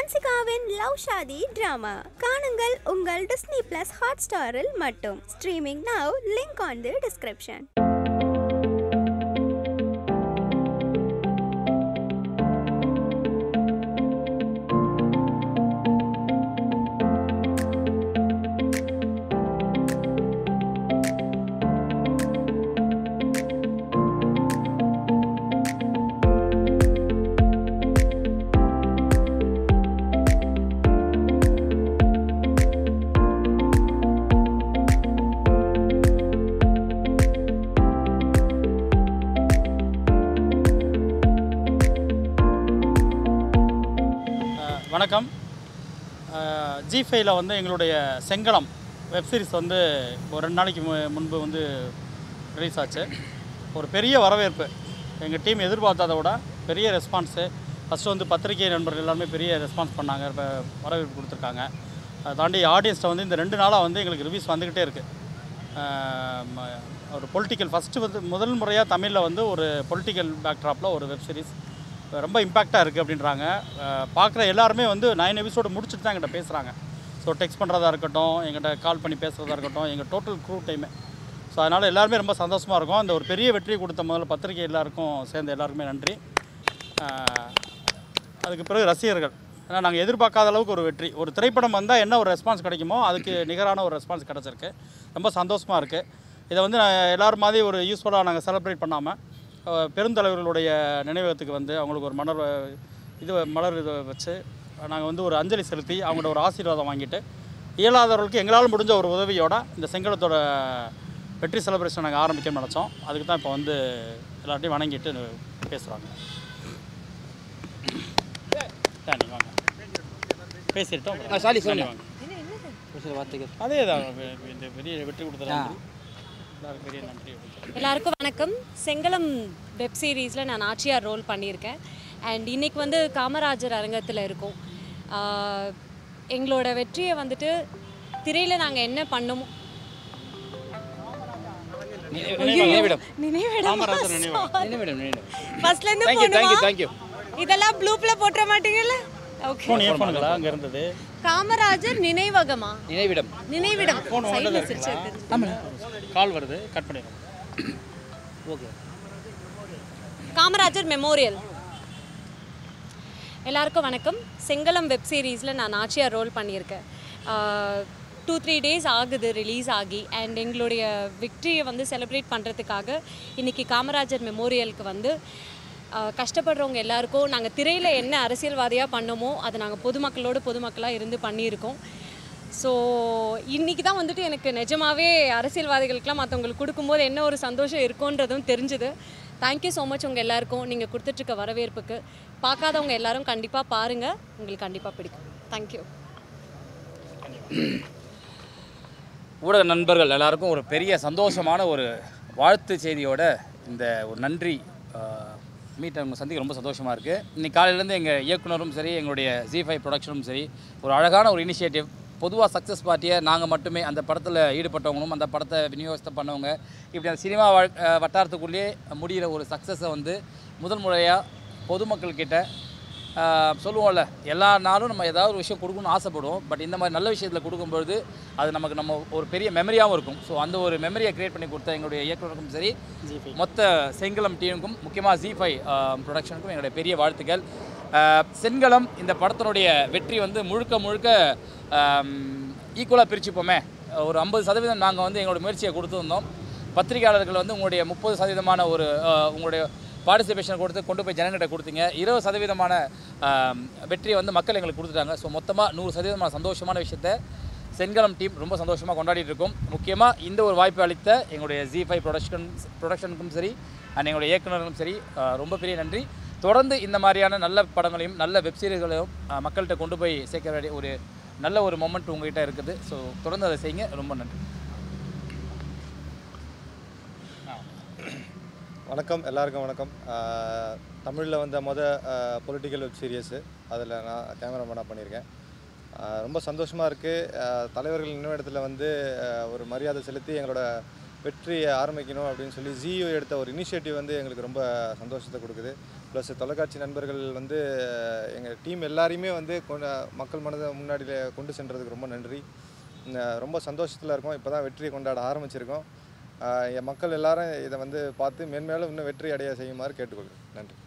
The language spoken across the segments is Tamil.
ஹன்சிகாவின் லவ் ஷாதி டிராமா காணுங்கள் உங்கள் டிஸ்னி பிளஸ் ஹாட் ஸ்டாரில் மட்டும் streaming now link on the description ah வணக்கம் ஜி ஃபைவ்ல வந்து எங்களுடைய செங்கலம் வெப்சீரிஸ் வந்து ஒரு ரெண்டு நாளைக்கு மு- முன்பு வந்து ரிலீஸ் ஆச்சு ஒரு பெரிய வரவேற்பு எங்கள் டீம் எதிர்பார்த்ததை விட பெரிய ரெஸ்பான்ஸு ஃபஸ்ட்டு வந்து பத்திரிகை நண்பர்கள் எல்லாருமே பெரிய ரெஸ்பான்ஸ் பண்ணாங்க இப்போ வரவேற்பு கொடுத்துருக்காங்க அதை தாண்டி ஆடியன்ஸில் வந்து இந்த ரெண்டு நாளாக வந்து எங்களுக்கு ரிவ்யூஸ் வந்துக்கிட்டே இருக்குது ஒரு பொலிட்டிக்கல் ஃபஸ்ட்டு வந்து முதல் முறையாக தமிழில் வந்து ஒரு பொலிட்டிக்கல் பேக்ட்ராப்பில் ஒரு வெப் சீரிஸ் ரொம்ப இம்பாக்டாக இருக்குது அப்படின்றாங்க பார்க்குற எல்லாருமே வந்து நைன் எபிசோடு முடிச்சுட்டு தான் எங்கிட்ட பேசுகிறாங்க ஸோ டெக்ஸ்ட் பண்ணுறதா இருக்கட்டும் எங்கிட்ட கால் பண்ணி பேசுகிறதா இருக்கட்டும் எங்கள் டோட்டல் க்ரூ டைமே ஸோ அதனால் எல்லாருமே ரொம்ப சந்தோஷமாக இருக்கும் அந்த ஒரு பெரிய வெற்றி கொடுத்த முதல்ல பத்திரிகை எல்லாருக்கும் சேர்ந்த எல்லாருக்குமே நன்றி அஹ், அதுக்கு பிறகு ரசிகர்கள் ஏன்னா நாங்கள் எதிர்பார்க்காத அளவுக்கு ஒரு வெற்றி ஒரு திரைப்படம் வந்தால் என்ன ஒரு ரெஸ்பான்ஸ் கிடைக்குமோ அதுக்கு நிகரான ஒரு ரெஸ்பான்ஸ் கிடச்சிருக்கு ரொம்ப சந்தோஷமாக இருக்குது இதை வந்து நான் எல்லாரும் மாதிரி ஒரு யூஸ்ஃபுல்லாக நாங்கள் செலிப்ரேட் பண்ணாமல் அஹ், பெருந்தலைவர்களுடைய நினைவகத்துக்கு வந்து அவங்களுக்கு ஒரு மலர் வ- இது மலர் இதை வச்சு நாங்கள் வந்து ஒரு அஞ்சலி செலுத்தி அவங்களோட ஒரு ஆசீர்வாதம் வாங்கிட்டு இயலாதவர்களுக்கு எங்களால் முடிஞ்ச ஒரு உதவியோட இந்த செங்கலத்தோட வெற்றி செலிப்ரேஷன் நாங்கள் ஆரம்பிக்கணும்னு நினச்சோம் அதுக்கு தான் இப்போ வந்து எல்லார்ட்டையும் வணங்கிட்டு பேசுகிறாங்க நீ வாங்க பேசிட்டோம் ஆ, சாலி, நன்றி, சொல்லுங்க. வாங்க. ஒரு சில வார்த்தைகள் அதே தான் இந்த பெரிய வெற்றி கொடுத்த நன்றி எல்லாருக்கும் பெரிய நன்றி எல்லாருக்கும் வணக்கம் செங்கலம் வெப் சீரிஸில் நான் ஆச்சியார் ரோல் பண்ணியிருக்கேன் அண்ட் இன்னைக்கு வந்து காமராஜர் அரங்கத்தில் இருக்கோம் ஆஹ் எங்களோட வெற்றியை வந்துட்டு திரையில் நாங்கள் என்ன பண்ணோமோ நினைவிடம் நினைவிடம் காமராஜர் நினைவகம். நினைவிடம் நினைவிடம் ஃபர்ஸ்ட்லேருந்து தேங்க்யூ தேங்க்யூ போகணுமா தேங்க்யூ இதெல்லாம் ப்ளூப்பில் போட்டுற மாட்டீங்கல்ல ஓகே ஃபோன் ஏற்பாடுங்களா அங்கே இருந்தது காமராஜர் நினைவகமா நினைவிடம் நினைவிடம் ஃபோன் சைடில் ஒன்றில் சிரிச்சு இருக்குங்களா கால் வருது கட் பண்ணிடுறோம் ஓகே காமராஜர் மெமோரியல் எல்லாருக்கும் வணக்கம் செங்கலம் வெப் சீரிஸில் நான் நாச்சியார் ரோல் பண்ணியிருக்கேன் டூ த்ரீ டேஸ் ஆகுது ரிலீஸ் ஆகி அண்ட் எங்களுடைய விக்ட்ரியை வந்து செலிப்ரேட் பண்ணுறதுக்காக இன்றைக்கி காமராஜர் மெமோரியலுக்கு வந்து ஆஹ், கஷ்டப்படுறவங்க எல்லாருக்கும் நாங்கள் திரையில் என்ன அரசியல்வாதியாக பண்ணோமோ அதை நாங்கள் பொதுமக்களோடு பொதுமக்களாக இருந்து பண்ணியிருக்கோம் ஸோ இன்றைக்கி தான் வந்துட்டு எனக்கு நிஜமாவே அரசியல்வாதிகளுக்கெல்லாம் மற்றவங்களுக்கு கொடுக்கும்போது என்ன ஒரு சந்தோஷம் இருக்குன்றதும் தெரிஞ்சுது தேங்க்யூ ஸோ மச் உங்கள் எல்லாருக்கும் நீங்கள் கொடுத்துட்ருக்க வரவேற்புக்கு பார்க்காதவங்க எல்லாரும் கண்டிப்பாக பாருங்கள் உங்களுக்கு கண்டிப்பாக பிடிக்கும் தேங்க்யூ ஊடக நண்பர்கள் எல்லாருக்கும் ஒரு பெரிய சந்தோஷமான ஒரு வாழ்த்து செய்தியோட இந்த ஒரு நன்றி மீட் அவங்க சந்திக்க ரொம்ப சந்தோஷமாக இருக்குது இன்னைக்கு காலையிலேருந்து எங்கள் இயக்குனரும் சரி எங்களுடைய ஜி ஃபைவ் ப்ரொடக்ஷனும் சரி ஒரு அழகான ஒரு இனிஷியேட்டிவ் பொதுவாக சக்ஸஸ் பார்ட்டியை நாங்கள் மட்டுமே அந்த படத்தில் ஈடுபட்டவங்களும் அந்த படத்தை விநியோகத்தை பண்ணவங்க இப்படி அந்த சினிமா வாழ் அஹ் வட்டாரத்துக்குள்ளேயே முடிகிற ஒரு சக்ஸஸை வந்து முதல் முறையாக பொதுமக்கள்கிட்ட ஆஹ் சொல்லுவோம்ல எல்லா நாளும் நம்ம ஏதாவது ஒரு விஷயம் கொடுக்கணும்னு ஆசைப்படுவோம் பட் இந்த மாதிரி நல்ல விஷயத்தில் கொடுக்கும்பொழுது அது நமக்கு நம்ம ஒரு பெரிய மெமரியாகவும் இருக்கும் ஸோ அந்த ஒரு மெமரியை கிரியேட் பண்ணி கொடுத்த எங்களுடைய இயக்குனருக்கும் சரி மொத்த செங்கலம் டீமுக்கும் முக்கியமாக ஜி ஃபைவ் ப்ரொடக்ஷனுக்கும் எங்களுடைய பெரிய வாழ்த்துக்கள் ஆஹ் செங்கலம் இந்த படத்தினுடைய வெற்றி வந்து முழுக்க முழுக்க ஈக்குவலாக பிரிச்சுப்போமே ஒரு ஐம்பது சதவீதம் நாங்கள் வந்து எங்களோட முயற்சியை கொடுத்துருந்தோம் பத்திரிகையாளர்கள் வந்து உங்களுடைய முப்பது சதவீதமான ஒரு ஆஹ் உங்களுடைய பார்ட்டிசிபேஷன் கொடுத்து கொண்டு போய் ஜனங்கிட்ட கொடுத்தீங்க இருபது சதவீதமான ஆம், வெற்றியை வந்து மக்கள் எங்களுக்கு கொடுத்துட்டாங்க ஸோ மொத்தமாக நூறு சதவீதமான சந்தோஷமான விஷயத்த செங்கலம் டீம் ரொம்ப சந்தோஷமாக கொண்டாடிட்டு இருக்கோம் முக்கியமாக இந்த ஒரு வாய்ப்பு அளித்த எங்களுடைய ஜி ஃபைவ் ப்ரொடக்ஷன் ப்ரொடக்ஷனுக்கும் சரி அண்ட் எங்களுடைய இயக்குனருக்கும் சரி ஆ, ரொம்ப பெரிய நன்றி தொடர்ந்து இந்த மாதிரியான நல்ல படங்களையும் நல்ல வெப்சீரிஸ்களையும் மக்கள்கிட்ட கொண்டு போய் சேர்க்க வேண்டிய ஒரு நல்ல ஒரு மொமெண்ட் உங்ககிட்ட இருக்குது ஸோ தொடர்ந்து அதை செய்யுங்க ரொம்ப நன்றி வணக்கம் எல்லாருக்கும் வணக்கம் தமிழில் வந்த மொத பொலிட்டிக்கல் வெப் சீரியஸு அதில் நான் கேமராமேனாக பண்ணியிருக்கேன் ஆஹ் ரொம்ப சந்தோஷமாக இருக்குது தலைவர்கள் நினைவிடத்தில் வந்து ஆஹ் ஒரு மரியாதை செலுத்தி எங்களோட வெற்றியை ஆரம்பிக்கணும் அப்படின்னு சொல்லி ஜியோ எடுத்த ஒரு இனிஷியேட்டிவ் வந்து எங்களுக்கு ரொம்ப சந்தோஷத்தை கொடுக்குது ப்ளஸ் தொலைக்காட்சி நண்பர்கள் வந்து எங்கள் டீம் எல்லாரையுமே வந்து கொண்டு மக்கள் மனதை முன்னாடியில் கொண்டு சென்றதுக்கு ரொம்ப நன்றி ந- ரொம்ப சந்தோஷத்தில் இருக்கோம் இப்போ தான் வெற்றியை கொண்டாட ஆரம்பிச்சிருக்கோம் ஆஹ் என் மக்கள் எல்லாரும் இதை வந்து பார்த்து மென்மேலும் இன்னும் வெற்றி அடைய செய்யுமாறு கேட்டுக்கொள்கிறேன் நன்றி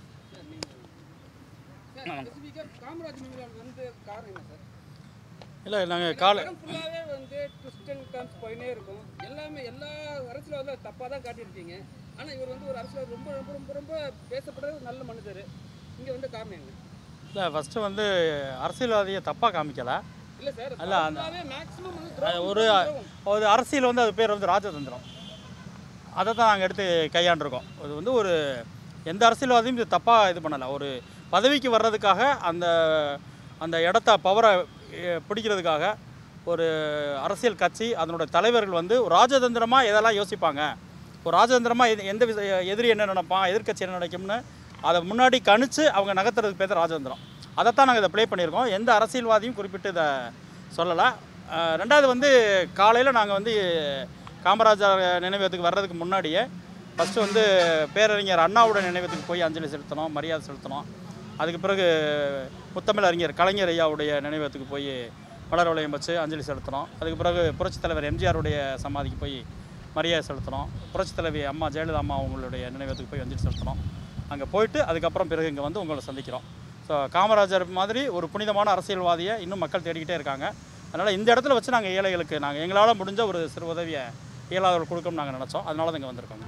ஸ்பெசிஃபிக்காக காமராஜ் மெமோரியல் வந்து காரணம் என்ன சார் இல்லை நாங்கள் காலை படம் ஃபுல்லாகவே வந்து ட்விஸ்ட் அண்ட் டர்ன்ஸ் போயினே இருக்கும் எல்லாமே எல்லா அரசியல்வாதியும் வந்து தப்பாக தான் காட்டியிருக்கீங்க ஆனால் இவர் வந்து ஒரு அரசியல் ரொம்ப ரொம்ப ரொம்ப ரொம்ப பேசப்படுற ஒரு நல்ல மனிதர் இங்கே வந்து காரணம் என்ன இல்லை ஃபஸ்ட்டு வந்து அரசியல்வாதியை தப்பாக காமிக்கலை இல்லை சார் அல்ல, அந்த- மேக்ஸிமம் வந்து அது துரோகம், ஒரு துரோகம். ஒரு அரசியல் வந்து அது பேர் வந்து ராஜதந்திரம் அதை தான் நாங்கள் எடுத்து கையாண்டிருக்கோம் அது வந்து ஒரு எந்த அரசியல்வாதியும் இது தப்பாக இது பண்ணலை ஒரு பதவிக்கு வர்றதுக்காக அந்த அந்த இடத்த பவரை பிடிக்கிறதுக்காக ஒரு அரசியல் கட்சி அதனோட தலைவர்கள் வந்து ஒரு ராஜதந்திரமாக எதெல்லாம் யோசிப்பாங்க ஒரு ராஜதந்திரமாக எது எந்த வித எதிரி என்ன நினைப்பான் எதிர்க்கட்சி என்ன நினைக்கும்னு அதை முன்னாடி கணிச்சு அவங்க நகர்த்துறதுக்கு பேர் ராஜதந்திரம் அதைத்தான் நாங்கள் இதை ப்ளே பண்ணியிருக்கோம் எந்த அரசியல்வாதியும் குறிப்பிட்டு இதை சொல்லலை அஹ் ரெண்டாவது வந்து காலையில் நாங்கள் வந்து காமராஜர் நினைவகத்துக்கு வர்றதுக்கு முன்னாடியே ஃபஸ்ட்டு வந்து பேரறிஞர் அண்ணாவோட நினைவகத்துக்கு போய் அஞ்சலி செலுத்தினோம் மரியாதை செலுத்தினோம் அதுக்கு பிறகு முத்தமிழ் அறிஞர் கலைஞர் ஐயாவுடைய நினைவகத்துக்கு போய் மலர் வளையம் வச்சு அஞ்சலி செலுத்தினோம் அதுக்கு பிறகு புரட்சித் தலைவர் எம்ஜிஆருடைய சமாதிக்கு போய் மரியாதை செலுத்தினோம் புரட்சித் தலைவி அம்மா ஜெயலலிதா அம்மா அவங்களுடைய நினைவகத்துக்கு போய் அஞ்சலி செலுத்தினோம் அங்கே போயிட்டு அதுக்கப்புறம் பிறகு இங்கே வந்து உங்களை சந்திக்கிறோம் ஸோ காமராஜர் மாதிரி ஒரு புனிதமான அரசியல்வாதியை இன்னும் மக்கள் தேடிக்கிட்டே இருக்காங்க அதனால் இந்த இடத்துல வச்சு நாங்கள் ஏழைகளுக்கு நாங்கள் எங்களால் முடிஞ்ச ஒரு சிறு உதவியை இயலாதவர்கள் கொடுக்கணும்னு நாங்கள் நினச்சோம் அதனால தான் இங்கே வந்திருக்கோங்க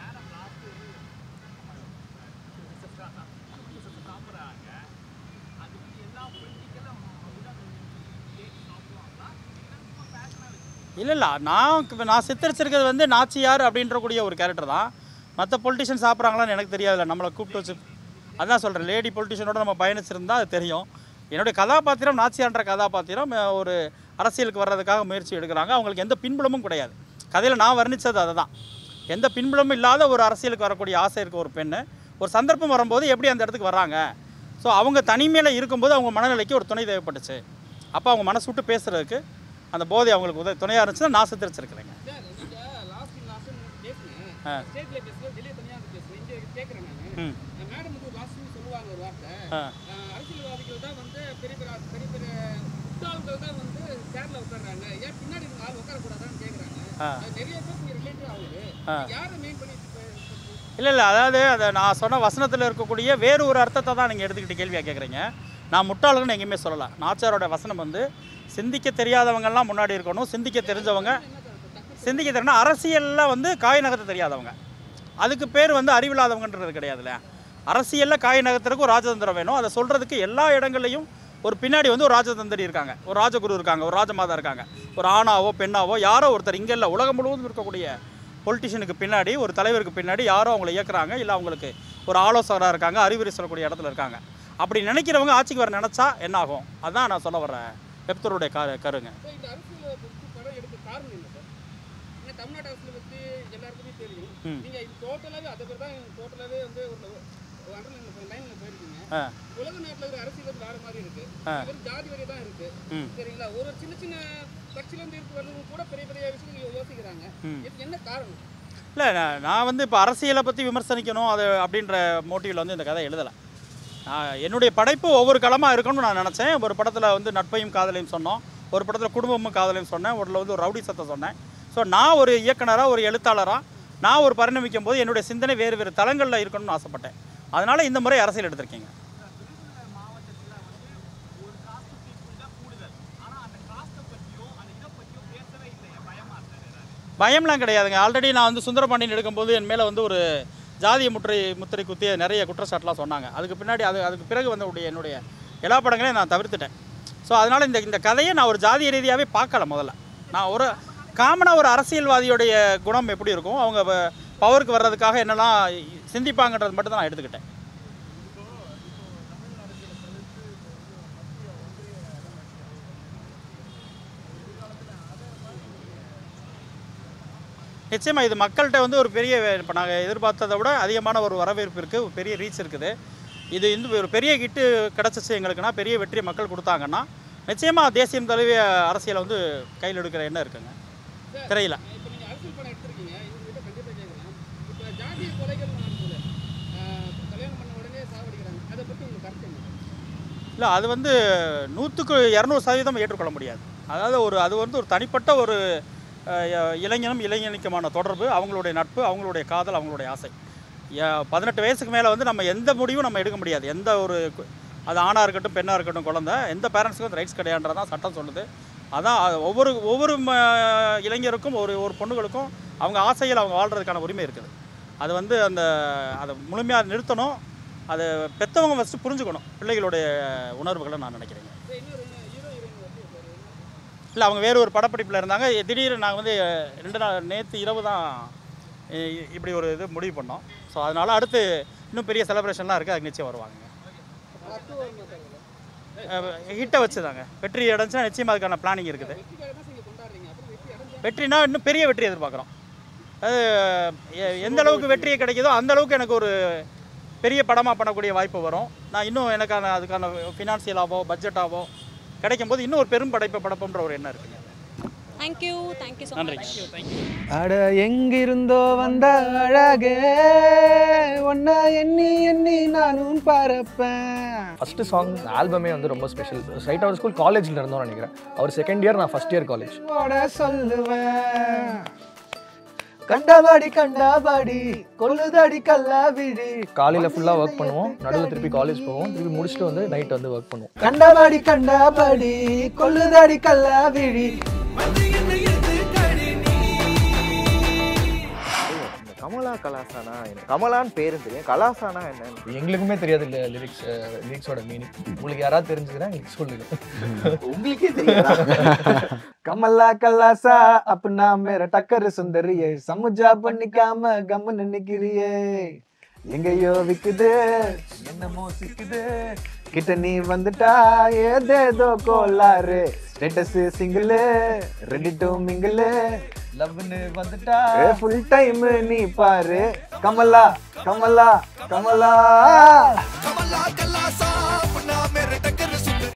இல்லை இல்லை நான் இப்ப நான் சித்தரிச்சிருக்கிறது வந்து நாச்சியார் அப்படின்றக்கூடிய ஒரு கேரக்டர் தான் மற்ற பொலிட்டிஷியன் சாப்பிட்றாங்களான்னு எனக்கு தெரியாதுல்ல நம்மளை கூப்பிட்டு வச்சு அதான் சொல்கிறேன் லேடி பொலிட்டிஷியனோட நம்ம பயணிச்சிருந்தா அது தெரியும் என்னுடைய கதாபாத்திரம் நாச்சியார்ன்ற கதாபாத்திரம் அஹ், ஒரு அரசியலுக்கு வர்றதுக்காக முயற்சி எடுக்கிறாங்க அவங்களுக்கு எந்த பின்புலமும் கிடையாது கதையில் நான் வர்ணித்தது அதை தான் எந்த பின்புலமும் இல்லாத ஒரு அரசியலுக்கு வரக்கூடிய ஆசை இருக்க ஒரு பெண்ணு ஒரு சந்தர்ப்பம் வரும்போது எப்படி அந்த இடத்துக்கு வர்றாங்க ஸோ அவங்க தனிமையில் இருக்கும்போது அவங்க மனநிலைக்கு ஒரு துணை தேவைப்பட்டுச்சு அப்போ அவங்க மனசு விட்டு பேசுகிறதுக்கு அந்த போதை அவங்களுக்கு உதவி துணையாக இருந்துச்சுன்னா நான் சித்தரிச்சிருக்கிறேங்க சார் நீங்கள் லாஸ்ட் லாஸ்ட் பேசுங்க ஆ. ஸ்டேட்டில் பேசுகிறேன் வெளியே தனியாக பேசுகிறேன் இங்கே கேட்குறேன் ம். நான் மேடம் வந்து லாஸ்ட்னு சொல்லுவாங்க ஒரு வார்த்தை ஆ ஆஹ் அரசியல்வாதிகள் தான் வந்து பெரிய பெரிய பெரிய பெரிய முட்டாள்கள் தான் வந்து சேர்ல உட்கார்றாங்க ஏன் பின்னாடி இருக்க ஆள் உட்காரக்கூடாதான்னு கேட்குறாங்க ஆ. அது நிறைய பேர் இங்கே ரிலேட்டிவ் ஆகுது ஆ. யாரை மெயின் பண்ணி இல்லை இல்லை அதாவது அதை நான் சொன்ன வசனத்தில் இருக்கக்கூடிய வேறு ஒரு அர்த்தத்தை தான் நீங்கள் எடுத்துக்கிட்டு கேள்வியாக கேட்குறீங்க நான் முட்டாளுன்னு எங்கேயுமே சொல்லலை நாச்சாரோட வசனம் வந்து சிந்திக்க தெரியாதவங்கெல்லாம் முன்னாடி இருக்கணும் சிந்திக்க தெரிஞ்சவங்க சிந்திக்க தெரியும்னா அரசியலில் வந்து காய் நகர்த்த தெரியாதவங்க அதுக்கு பேர் வந்து அறிவில்லாதவங்கன்றது கிடையாதுல்ல அரசியலில் காய் நகர்த்துறதுக்கு ஒரு ராஜதந்திரம் வேணும் அதை சொல்கிறதுக்கு எல்லா இடங்கள்லையும் ஒரு பின்னாடி வந்து ஒரு ராஜதந்திரி இருக்காங்க ஒரு ராஜகுரு இருக்காங்க ஒரு ராஜமாதா இருக்காங்க ஒரு ஆணாவோ பெண்ணாவோ யாரோ ஒருத்தர் இங்கே இல்லை உலகம் முழுவதும் இருக்கக்கூடிய பொலிட்டிஷியனுக்கு பின்னாடி ஒரு தலைவருக்கு பின்னாடி யாரோ அவங்களை இயக்குறாங்க இல்லை அவங்களுக்கு ஒரு ஆலோசகராக இருக்காங்க அறிவுரை சொல்லக்கூடிய இடத்துல இருக்காங்க அப்படி நினைக்கிறவங்க ஆட்சிக்கு வர நினச்சா என்ன ஆகும் அதான் நான் சொல்ல வர வெப்தருடைய கரு கருங்க ஸோ இந்த அரசியலை பற்றி படம் எடுக்க காரணம் என்ன சார் ஏன்னா தமிழ்நாட்டு அரசியலை பற்றி எல்லாருக்குமே தெரியும் ம். நீங்கள் இது டோட்டலாகவே அதை பேர் தான் டோட்டலாகவே வந்து ஒரு அண்டர்லைன் லைனில் போயிருக்கீங்க ஆ உலக நாட்டில் இருக்கிற அரசியல் வந்து வேறு மாதிரி இருக்கு ஆ. வெறும் ஜாதி வரி தான் இருக்கு ம் சரிங்களா ஒரு சின்ன சின்ன கட்சியில இருந்து இருக்கு வரவங்க கூட பெரிய பெரிய விஷயங்கள் யோசிக்கிறாங்க ம். இதுக்கு என்ன காரணம் இல்லை நான் நான் வந்து இப்போ அரசியலை பற்றி விமர்சனிக்கணும் அது அப்படின்ற மோட்டிவில் வந்து இந்த கதை எழுதலை நான் என்னுடைய படைப்பு ஒவ்வொரு களமாக இருக்கணும்னு நான் நினச்சேன் ஒரு படத்தில் வந்து நட்பையும் காதலையும் சொன்னோம் ஒரு படத்தில் குடும்பமும் காதலையும் சொன்னேன் ஒருல வந்து ஒரு ரவுடி சத்தை சொன்னேன் ஸோ நான் ஒரு இயக்குனராக ஒரு எழுத்தாளராக நான் ஒரு பரிணமிக்கும் போது என்னுடைய சிந்தனை வேறு வேறு தளங்களில் இருக்கணும்னு ஆசைப்பட்டேன் அதனால் இந்த முறை அரசியல் எடுத்திருக்கீங்க பயம்லாம் கிடையாதுங்க ஆல்ரெடி நான் வந்து சுந்தரபாண்டியன் எடுக்கும்போது என் மேலே வந்து ஒரு ஜாதிய முற்றை முத்திரை குத்திய நிறைய குற்றச்சாட்டுலாம் சொன்னாங்க அதுக்கு பின்னாடி அது அதுக்கு பிறகு வந்து உடைய என்னுடைய எல்லா படங்களையும் நான் தவிர்த்துட்டேன் ஸோ அதனால் இந்த இந்த கதையை நான் ஒரு ஜாதிய ரீதியாகவே பார்க்கல முதல்ல நான் ஒரு காமனாக ஒரு அரசியல்வாதியுடைய குணம் எப்படி இருக்கும் அவங்க பவருக்கு வர்றதுக்காக என்னெல்லாம் சிந்திப்பாங்கன்றது மட்டும் தான் நான் எடுத்துக்கிட்டேன் நிச்சயமாக இது மக்கள்கிட்ட வந்து ஒரு பெரிய இப்போ நாங்கள் எதிர்பார்த்ததை விட அதிகமான ஒரு வரவேற்பு இருக்குது ஒரு பெரிய ரீச் இருக்குது இது இந்த ஒரு பெரிய கிட்டு கிடச்சிச்சு எங்களுக்குன்னா பெரிய வெற்றி மக்கள் கொடுத்தாங்கன்னா நிச்சயமாக தேசியம் தழுவிய அரசியலை வந்து கையில் எடுக்கிற எண்ணம் இருக்குங்க திரையில் இப்போ நீங்கள் அரசியல் படம் எடுத்திருக்கீங்க இவங்ககிட்ட கண்டிப்பாக கேட்குறேன் இப்போ ஜாதிய கொலைகள் நடக்குது ஆஹ் கல்யாணம் பண்ண உடனே இல்லை அது வந்து நூற்றுக்கு இரநூறு சதவீதம் ஏற்றுக்கொள்ள முடியாது அதாவது ஒரு அது வந்து ஒரு தனிப்பட்ட ஒரு அஹ், இளைஞனும் இளைஞனுக்குமான தொடர்பு அவங்களுடைய நட்பு அவங்களுடைய காதல் அவங்களுடைய ஆசை ஏ- பதினெட்டு வயசுக்கு மேலே வந்து நம்ம எந்த முடிவும் நம்ம எடுக்க முடியாது எந்த ஒரு கு- அது ஆணாக இருக்கட்டும் பெண்ணாக இருக்கட்டும் குழந்தை எந்த பேரண்ட்ஸுக்கும் அந்த ரைட்ஸ் கிடையாதுன்றதான் சட்டம் சொல்லுது அதான் அது ஒவ்வொரு ஒவ்வொரு ம- இளைஞருக்கும் ஒரு ஒரு பொண்ணுகளுக்கும் அவங்க ஆசையில் அவங்க வாழ்கிறதுக்கான உரிமை இருக்குது அது வந்து அந்த அதை முழுமையாக நிறுத்தணும் அதை பெற்றவங்க ஃபஸ்ட்டு புரிஞ்சுக்கணும் பிள்ளைகளுடைய உணர்வுகளை நான் நினைக்கிறேங்க இல்லை அவங்க வேறு ஒரு படப்பிடிப்பில் இருந்தாங்க திடீர்னு நாங்கள் வந்து ரெண்டு நாள் நேற்று இரவு தான் இ- இப்படி ஒரு இது முடிவு பண்ணோம் ஸோ அதனால் அடுத்து இன்னும் பெரிய செலிப்ரேஷன்லாம் இருக்குது அதுக்கு நிச்சயம் வருவாங்க ஹிட்டை வச்சு தாங்க வெற்றி அடைஞ்சுன்னா நிச்சயமாக அதுக்கான பிளானிங் இருக்குது வெற்றினா இன்னும் பெரிய வெற்றி எதிர்பார்க்குறோம் அது எ- எந்த அளவுக்கு வெற்றி கிடைக்குதோ அந்த அளவுக்கு எனக்கு ஒரு பெரிய படமாக பண்ணக்கூடிய வாய்ப்பு வரும் நான் இன்னும் எனக்கான அதுக்கான ஃபினான்சியலாவோ பட்ஜெட்டாவோ கிடைக்கும் போது இன்னும் ஒரு பெரும் படைப்பை படைப்போன்ற ஒரு எண்ணம் இருக்குங்க தேங்க்யூ தேங்க்யூ ஸோ நன்றி மச் அட எங்கிருந்தோ வந்த அழகே உன்னை எண்ணி எண்ணி நானும் பறப்பேன் ஃபஸ்ட்டு சாங் ஆல்பமே வந்து ரொம்ப ஸ்பெஷல் ஸ்ட்ரைட் அவர் ஸ்கூல் காலேஜில் இருந்தோம்னு நினைக்கிறேன் அவர் செகண்ட் இயர் நான் ஃபஸ்ட் இயர் காலேஜ் போட சொல்லுவேன் கண்டபாடி கண்டபாடி கொல்லுதடி கல்லாவிடி காலையில் ஃபுல்லாக ஒர்க் பண்ணுவோம் நடுவில் திருப்பி காலேஜ் போவோம் திருப்பி முடிச்சுட்டு வந்து நைட் வந்து ஒர்க் பண்ணுவோம் கண்டபாடி கண்டபாடி கொல்லுதடி கல்லாவிடி இந்த கமலா கலாசானா என்ன கமலான்னு பேரும் தெரியும் கலாசானா என்னன்னு எங்களுக்குமே தெரியாது இல்லை லிரிக்ஸ் லிரிக்ஸோட மீனிங் உங்களுக்கு யாராவது தெரிஞ்சுதுன்னா எங்களுக்கு சொல்லுங்க உங்களுக்கே தெரியாதா கமலா கல்லாசா அப்பனா மேர டக்கர் சுந்தரியே சமுஜா பண்ணிக்காம கம்முன்னு நிக்கிறியே எங்கேயோ விக்குது என்னமோ சிக்குது கிட்ட நீ வந்துட்டா ஏதேதோ கோளாறு status single ready to mingle லவ்னு வந்துட்டா ஃபுல் டைம் நீ பாரு கமலா கமலா கமலா கமலா கல்லா